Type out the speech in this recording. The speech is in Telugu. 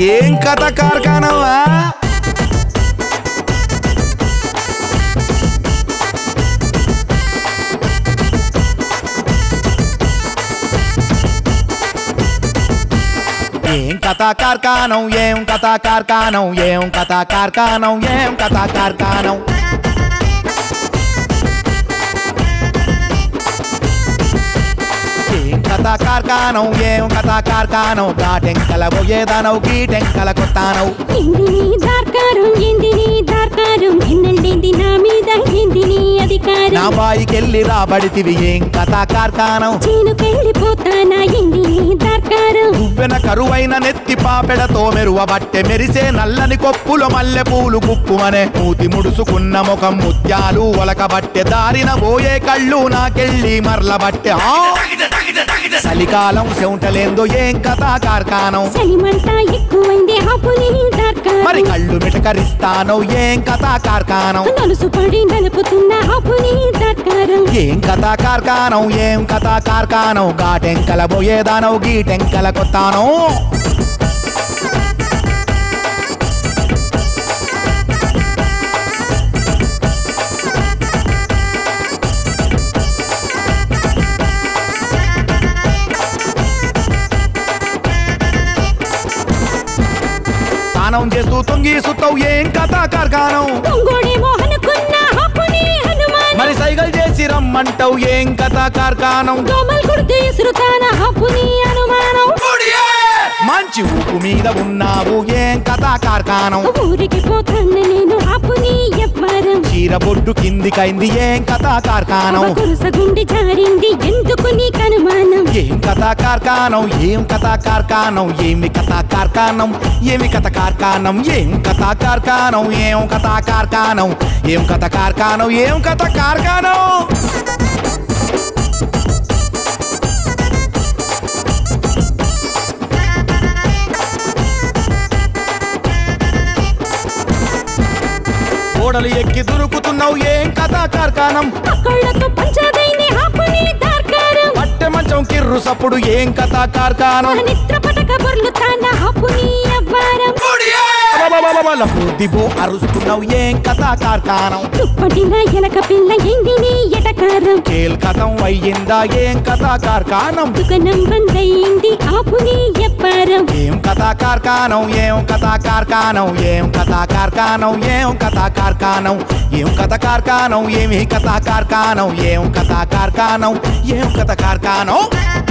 ఏం కథ కార్ఖానవా ఏం కథ కార్ఖానం ఏం కథ కార్ఖానం ఏం కథ కార్ఖానం ఏం కథ కార్ఖానం ఏం కథ కార్ఖానం ఏం కథ కార్ఖానం గాటెంకల పోయేదానవు గీటెంకల కొత్తానవు ఎందిని దార్కారం ఎందిని దార్కారం ఎన్నెల్లేంది నా మీద ఎందిని నా అధికారం బాయికెళ్ళి రాబడితివి ఏం కథ కార్ఖానం చేనుకెళ్ళిపోతానా ఎందిని దార్కారం నువ్వెన కరువైన నెత్తి పాపెడతో మెరువబట్టె మెరిసే నల్లని కొప్పుల మల్లె పూలు గుప్పుమనే మూతి ముడుసుకున్న ముఖం ముత్యాలు ఒలకబట్టె దారిన పోయే కళ్ళు నాకెళ్ళి మరలబట్టె ఆ! చలికాలం సెవుంటలేందో ఏం కథ కార్ఖానం చలిమంట ఎక్కువైంది ఆపుని మరి దార్కారం కళ్ళు మిటకరిస్తానో ఏం కథ కార్ఖానం నలుసు పడి నలుపుతున్న ఆపుని దార్కారం ఏం కథ కార్ఖానం ఏం కథ కార్ఖానం గాటెంకల పోయేదానవు గీటెంకల కొత్తాను స్నానం చేస్తూ తొంగి సుత్తవు ఏం కథ కార్ఖానం పొంగోడేమో అనుకున్న ఆపుని హనుమాన్ మరి సైగల్ చేసి రమ్మంటావు ఏం కథ కార్ఖానం దోమలు కుడితే ఇసురుతాన ఆపుని అనుమానం మంచి ఊపు మీద ఉన్నావు ఏం కథ కార్ఖానం ఊరికి పోతాన్న నేను ఆపుని ఎవ్వరం చీర బొడ్డు కిందికైంది ఏం కథ కార్ఖానం కురుస గుండె జారింది ఎందుకు నీకు అనుమానం ఏం కథ కార్ఖానం ఏం కథ కార్ఖానం ఏమి కథ కార్ఖానం ఏమి కథ కార్ఖానం ఏం కథ కార్ఖానం ఏం కథ కార్ఖానం ఏం కథ కార్ఖానం ఏం కథ కార్ఖానం ఓడలు ఎక్కి దురుకుతున్నావు ఏం కథ కార్ఖానం పక్కళ్ళతో పంచదైని ఆపుని దార్కారం పట్టె మంచం కిర్రు సప్పుడు ఏం కథ కార్ఖానం నిద్ర పటక బొర్లుతాన ఆపుని ఎవ్వరం దిబో అరుస్తున్నావు ఏం కథ కార్ఖానం తుప్పటిన ఎలక పిల్ల ఎందిని ఎటకారం కేల్కతం అయ్యిందా ఏం కథ కార్ఖానం దుకాణం బందయింది ఆపుని ఎవ్వరం ఏం కథ కార్ఖానం ఏం కథ కార్ఖానం ఏం కథ కార్ఖానం ఏం కథ కార్ఖానం ఏం కథ కార్ఖానం ఏమి కథ కార్ఖానం ఏం కథ కార్ఖానం ఏం కథ కార్ఖానం